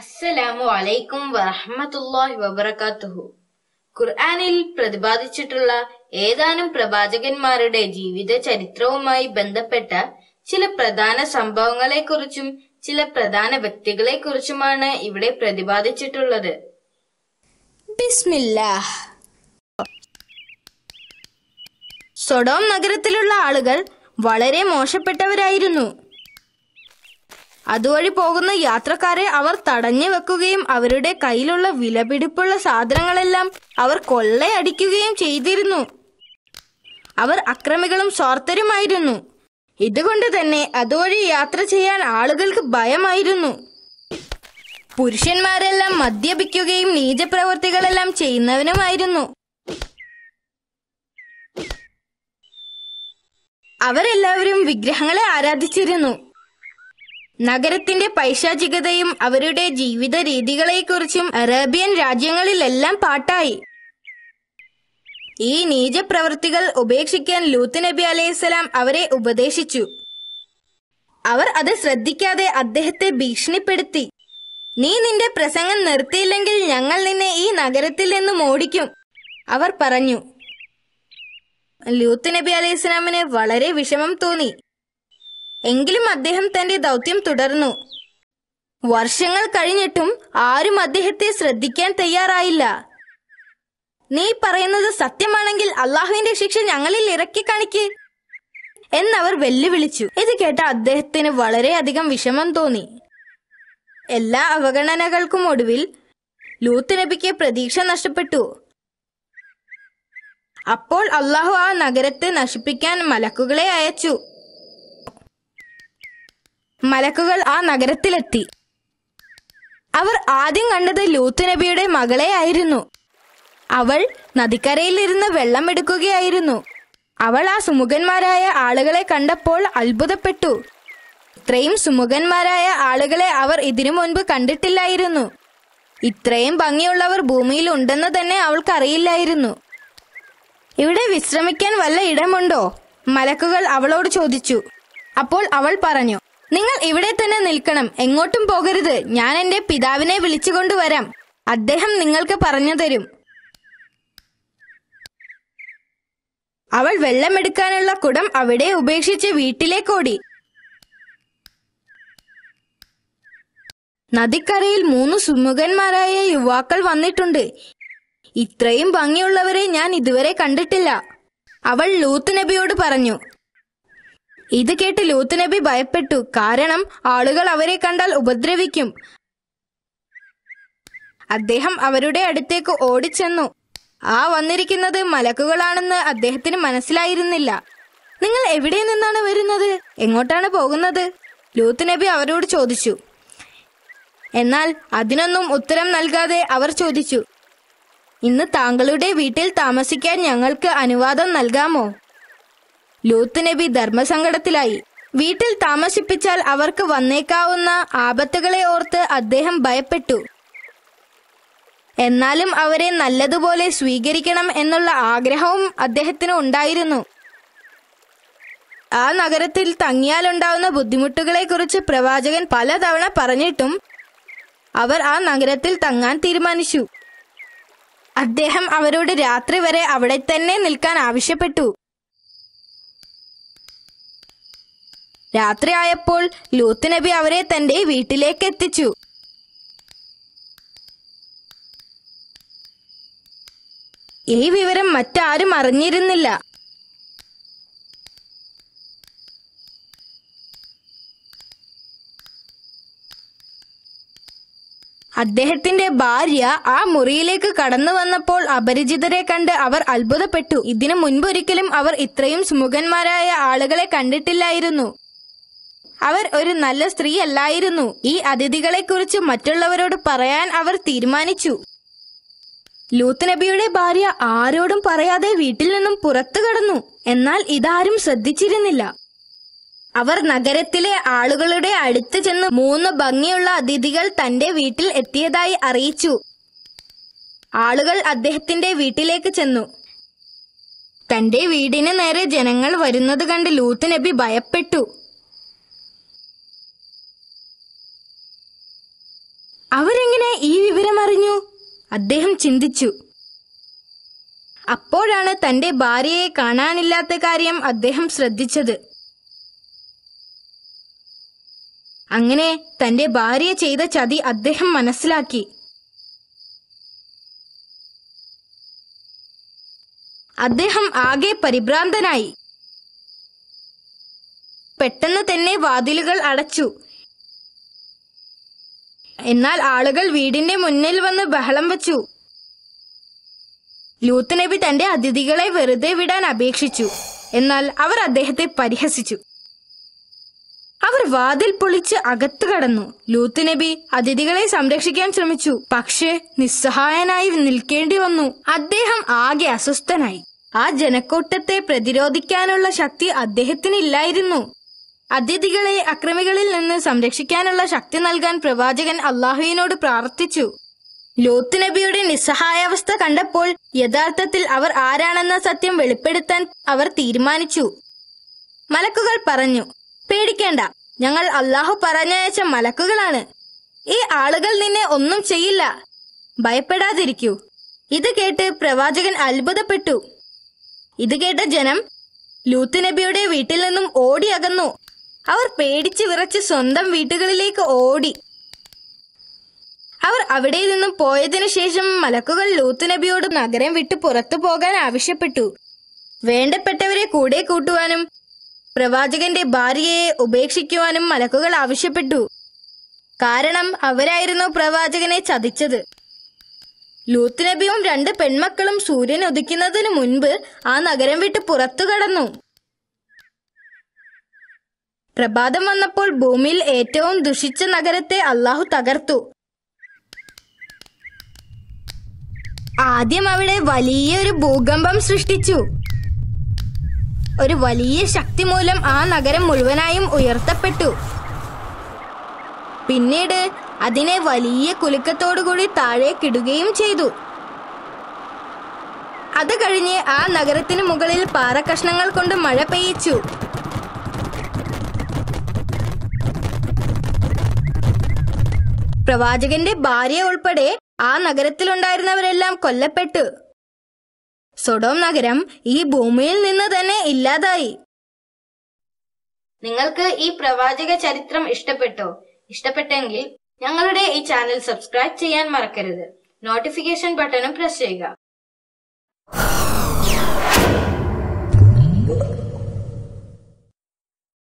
അസ്സലാമു അലൈക്കും വറഹ്മത്തുള്ളാഹി വബറകാതുഹു ഖുർആനിൽ പ്രതിപാദിച്ചിട്ടുള്ള ഏതാനും പ്രവാചകന്മാരുടെ ജീവിത ചരിത്രവുമായി ബന്ധപ്പെട്ട ചില പ്രധാന സംഭവങ്ങളെക്കുറിച്ചും ചില പ്രധാന വ്യക്തികളെക്കുറിച്ചുമാണ് ഇവിടെ പ്രതിപാദിച്ചിട്ടുള്ളത് ബിസ്മില്ലാഹ് സൊഡോം നഗരത്തിലുള്ള ആളുകൾ വളരെ മോശപ്പെട്ടവരായിരുന്നു അതുവഴി പോകുന്ന യാത്രക്കാരെ അവർ തടഞ്ഞു വെക്കുകയും അവരുടെ കയ്യിലുള്ള വിലപിടിപ്പുള്ള സാധനങ്ങളെല്ലാം അവർ കൊള്ളയടിക്കുകയും ചെയ്തിരുന്നു അവർ അക്രമികളും സ്വാർത്ഥരുമായിരുന്നു ഇതുകൊണ്ട് തന്നെ അതുവഴി യാത്ര ചെയ്യാൻ ആളുകൾക്ക് ഭയമായിരുന്നു പുരുഷന്മാരെല്ലാം മദ്യപിക്കുകയും നീചപ്രവർത്തികളെല്ലാം ചെയ്യുന്നവനുമായിരുന്നു അവരെല്ലാവരും വിഗ്രഹങ്ങളെ ആരാധിച്ചിരുന്നു നഗരത്തിന്റെ പൈശാചികതയും അവരുടെ ജീവിത രീതികളെക്കുറിച്ചും അറേബ്യൻ രാജ്യങ്ങളിലെല്ലാം പാട്ടായി ഈ നീചപ്രവൃത്തികൾ ഉപേക്ഷിക്കാൻ ലൂത്ത് നബി അലൈഹിസ്സലാം അവരെ ഉപദേശിച്ചു അവർ അത് ശ്രദ്ധിക്കാതെ അദ്ദേഹത്തെ ഭീഷണിപ്പെടുത്തി നീ നിന്റെ പ്രസംഗം നിർത്തിയില്ലെങ്കിൽ ഞങ്ങൾ നിന്നെ ഈ നഗരത്തിൽ നിന്നും ഓടിക്കും അവർ പറഞ്ഞു ലൂത്ത് നബി അലൈഹി സ്വലാമിന് വളരെ വിഷമം തോന്നി എങ്കിലും അദ്ദേഹം തന്റെ ദൗത്യം തുടർന്നു വർഷങ്ങൾ കഴിഞ്ഞിട്ടും ആരും അദ്ദേഹത്തെ ശ്രദ്ധിക്കാൻ തയ്യാറായില്ല നീ പറയുന്നത് സത്യമാണെങ്കിൽ അള്ളാഹുവിന്റെ ശിക്ഷ ഞങ്ങളിൽ ഇറക്കി കാണിക്ക് എന്നവർ വെല്ലുവിളിച്ചു ഇത് കേട്ട അദ്ദേഹത്തിന് വളരെയധികം വിഷമം തോന്നി എല്ലാ അവഗണനകൾക്കും ഒടുവിൽ ലൂത്ത് നബിക്ക് പ്രതീക്ഷ നഷ്ടപ്പെട്ടു അപ്പോൾ അള്ളാഹു ആ നഗരത്തെ നശിപ്പിക്കാൻ മലക്കുകളെ അയച്ചു മലക്കുകൾ ആ നഗരത്തിലെത്തി അവർ ആദ്യം കണ്ടത് ലൂത്ത് നബിയുടെ മകളെ ആയിരുന്നു അവൾ നദിക്കരയിലിരുന്ന് വെള്ളം എടുക്കുകയായിരുന്നു അവൾ ആ സുമുഖന്മാരായ ആളുകളെ കണ്ടപ്പോൾ അത്ഭുതപ്പെട്ടു ഇത്രയും സുമുഖന്മാരായ ആളുകളെ അവർ ഇതിനു മുൻപ് കണ്ടിട്ടില്ലായിരുന്നു ഇത്രയും ഭംഗിയുള്ളവർ ഭൂമിയിൽ ഉണ്ടെന്ന് തന്നെ അവൾക്കറിയില്ലായിരുന്നു ഇവിടെ വിശ്രമിക്കാൻ വല്ല ഇടമുണ്ടോ മലക്കുകൾ അവളോട് ചോദിച്ചു അപ്പോൾ അവൾ പറഞ്ഞു നിങ്ങൾ ഇവിടെ തന്നെ നിൽക്കണം എങ്ങോട്ടും പോകരുത് ഞാൻ എന്റെ പിതാവിനെ വിളിച്ചുകൊണ്ടുവരാം അദ്ദേഹം നിങ്ങൾക്ക് പറഞ്ഞു തരും അവൾ വെള്ളമെടുക്കാനുള്ള കുടം അവിടെ ഉപേക്ഷിച്ച് വീട്ടിലേക്കോടി നദിക്കരയിൽ മൂന്ന് സുമുഖന്മാരായ യുവാക്കൾ വന്നിട്ടുണ്ട് ഇത്രയും ഭംഗിയുള്ളവരെ ഞാൻ ഇതുവരെ കണ്ടിട്ടില്ല അവൾ ലൂത്ത് നബിയോട് പറഞ്ഞു ഇത് കേട്ട് ലൂത്ത് നബി ഭയപ്പെട്ടു കാരണം ആളുകൾ അവരെ കണ്ടാൽ ഉപദ്രവിക്കും അദ്ദേഹം അവരുടെ അടുത്തേക്ക് ഓടിച്ചെന്നു ആ വന്നിരിക്കുന്നത് മലക്കുകളാണെന്ന് അദ്ദേഹത്തിന് മനസ്സിലായിരുന്നില്ല നിങ്ങൾ എവിടെ നിന്നാണ് വരുന്നത് എങ്ങോട്ടാണ് പോകുന്നത് ലൂത്ത് നബി അവരോട് ചോദിച്ചു എന്നാൽ അതിനൊന്നും ഉത്തരം നൽകാതെ അവർ ചോദിച്ചു ഇന്ന് താങ്കളുടെ വീട്ടിൽ താമസിക്കാൻ ഞങ്ങൾക്ക് അനുവാദം നൽകാമോ ലൂത്ത് നബി ധർമ്മസങ്കടത്തിലായി വീട്ടിൽ താമസിപ്പിച്ചാൽ അവർക്ക് വന്നേക്കാവുന്ന ആപത്തുകളെ ഓർത്ത് അദ്ദേഹം ഭയപ്പെട്ടു എന്നാലും അവരെ നല്ലതുപോലെ സ്വീകരിക്കണം എന്നുള്ള ആഗ്രഹവും അദ്ദേഹത്തിന് ഉണ്ടായിരുന്നു ആ നഗരത്തിൽ തങ്ങിയാലുണ്ടാവുന്ന ബുദ്ധിമുട്ടുകളെക്കുറിച്ച് പ്രവാചകൻ പലതവണ പറഞ്ഞിട്ടും അവർ ആ നഗരത്തിൽ തങ്ങാൻ തീരുമാനിച്ചു അദ്ദേഹം അവരോട് രാത്രി വരെ അവിടെ തന്നെ നിൽക്കാൻ ആവശ്യപ്പെട്ടു രാത്രിയായപ്പോൾ ലൂത്ത് നബി അവരെ തന്റെ വീട്ടിലേക്ക് എത്തിച്ചു ഈ വിവരം മറ്റാരും അറിഞ്ഞിരുന്നില്ല അദ്ദേഹത്തിന്റെ ഭാര്യ ആ മുറിയിലേക്ക് കടന്നു വന്നപ്പോൾ അപരിചിതരെ കണ്ട് അവർ അത്ഭുതപ്പെട്ടു ഇതിനു മുൻപൊരിക്കലും അവർ ഇത്രയും സുമുഖന്മാരായ ആളുകളെ കണ്ടിട്ടില്ലായിരുന്നു അവർ ഒരു നല്ല സ്ത്രീ അല്ലായിരുന്നു ഈ അതിഥികളെക്കുറിച്ച് മറ്റുള്ളവരോട് പറയാൻ അവർ തീരുമാനിച്ചു ലൂത്ത് നബിയുടെ ഭാര്യ ആരോടും പറയാതെ വീട്ടിൽ നിന്നും പുറത്തു കടന്നു എന്നാൽ ഇതാരും ശ്രദ്ധിച്ചിരുന്നില്ല അവർ നഗരത്തിലെ ആളുകളുടെ അടുത്ത് ചെന്ന് മൂന്ന് ഭംഗിയുള്ള അതിഥികൾ തന്റെ വീട്ടിൽ എത്തിയതായി അറിയിച്ചു ആളുകൾ അദ്ദേഹത്തിന്റെ വീട്ടിലേക്ക് ചെന്നു തന്റെ വീടിന് നേരെ ജനങ്ങൾ വരുന്നത് കണ്ട് ലൂത്ത് നബി ഭയപ്പെട്ടു അവരെങ്ങനെ ഈ വിവരം അറിഞ്ഞു അദ്ദേഹം ചിന്തിച്ചു അപ്പോഴാണ് തന്റെ ഭാര്യയെ കാണാനില്ലാത്ത കാര്യം അദ്ദേഹം ശ്രദ്ധിച്ചത് അങ്ങനെ തന്റെ ഭാര്യ ചെയ്ത ചതി അദ്ദേഹം മനസ്സിലാക്കി അദ്ദേഹം ആകെ പരിഭ്രാന്തനായി പെട്ടെന്ന് തന്നെ വാതിലുകൾ അടച്ചു എന്നാൽ ആളുകൾ വീടിന്റെ മുന്നിൽ വന്ന് ബഹളം വെച്ചു ലൂത്ത് നബി തന്റെ അതിഥികളെ വെറുതെ വിടാൻ അപേക്ഷിച്ചു എന്നാൽ അവർ അദ്ദേഹത്തെ പരിഹസിച്ചു അവർ വാതിൽ പൊളിച്ച് അകത്തു കടന്നു ലൂത്ത് നബി അതിഥികളെ സംരക്ഷിക്കാൻ ശ്രമിച്ചു പക്ഷേ നിസ്സഹായനായി നിൽക്കേണ്ടി വന്നു അദ്ദേഹം ആകെ അസ്വസ്ഥനായി ആ ജനക്കൂട്ടത്തെ പ്രതിരോധിക്കാനുള്ള ശക്തി അദ്ദേഹത്തിനില്ലായിരുന്നു അതിഥികളെ അക്രമികളിൽ നിന്ന് സംരക്ഷിക്കാനുള്ള ശക്തി നൽകാൻ പ്രവാചകൻ അള്ളാഹുവിനോട് പ്രാർത്ഥിച്ചു ലോത്ത് നബിയുടെ നിസ്സഹായാവസ്ഥ കണ്ടപ്പോൾ യഥാർത്ഥത്തിൽ അവർ ആരാണെന്ന സത്യം വെളിപ്പെടുത്താൻ അവർ തീരുമാനിച്ചു മലക്കുകൾ പറഞ്ഞു പേടിക്കേണ്ട ഞങ്ങൾ അള്ളാഹു പറഞ്ഞയച്ച മലക്കുകളാണ് ഈ ആളുകൾ നിന്നെ ഒന്നും ചെയ്യില്ല ഭയപ്പെടാതിരിക്കൂ ഇത് കേട്ട് പ്രവാചകൻ അത്ഭുതപ്പെട്ടു ഇത് കേട്ട ജനം ലൂത്ത് നബിയുടെ വീട്ടിൽ നിന്നും ഓടി അകന്നു അവർ പേടിച്ച് വിറച്ച് സ്വന്തം വീട്ടുകളിലേക്ക് ഓടി അവർ അവിടെ നിന്നും പോയതിനു ശേഷം മലക്കുകൾ ലൂത്ത് നബിയോട് നഗരം വിട്ടു പുറത്തു പോകാൻ ആവശ്യപ്പെട്ടു വേണ്ടപ്പെട്ടവരെ കൂടെ കൂട്ടുവാനും പ്രവാചകന്റെ ഭാര്യയെ ഉപേക്ഷിക്കുവാനും മലക്കുകൾ ആവശ്യപ്പെട്ടു കാരണം അവരായിരുന്നു പ്രവാചകനെ ചതിച്ചത് ലൂത്ത് നബിയും രണ്ട് പെൺമക്കളും സൂര്യൻ ഉദിക്കുന്നതിനു മുൻപ് ആ നഗരം വിട്ട് പുറത്തു കടന്നു പ്രഭാതം വന്നപ്പോൾ ഭൂമിയിൽ ഏറ്റവും ദുഷിച്ച നഗരത്തെ അള്ളാഹു തകർത്തു ആദ്യം അവിടെ വലിയൊരു ഭൂകമ്പം സൃഷ്ടിച്ചു ഒരു വലിയ ശക്തി മൂലം ആ നഗരം മുഴുവനായും ഉയർത്തപ്പെട്ടു പിന്നീട് അതിനെ വലിയ കുലുക്കത്തോടുകൂടി താഴേക്കിടുകയും ചെയ്തു അത് കഴിഞ്ഞ് ആ നഗരത്തിന് മുകളിൽ പാറക്കഷ്ണങ്ങൾ കൊണ്ട് മഴ പെയ്യിച്ചു പ്രവാചകന്റെ ഭാര്യ ഉൾപ്പെടെ ആ നഗരത്തിലുണ്ടായിരുന്നവരെല്ലാം കൊല്ലപ്പെട്ടു സൊഡോം നഗരം ഈ ഭൂമിയിൽ നിന്ന് തന്നെ ഇല്ലാതായി നിങ്ങൾക്ക് ഈ പ്രവാചക ചരിത്രം ഇഷ്ടപ്പെട്ടോ ഇഷ്ടപ്പെട്ടെങ്കിൽ ഞങ്ങളുടെ ഈ ചാനൽ സബ്സ്ക്രൈബ് ചെയ്യാൻ മറക്കരുത് നോട്ടിഫിക്കേഷൻ ബട്ടണും പ്രസ് ചെയ്യുക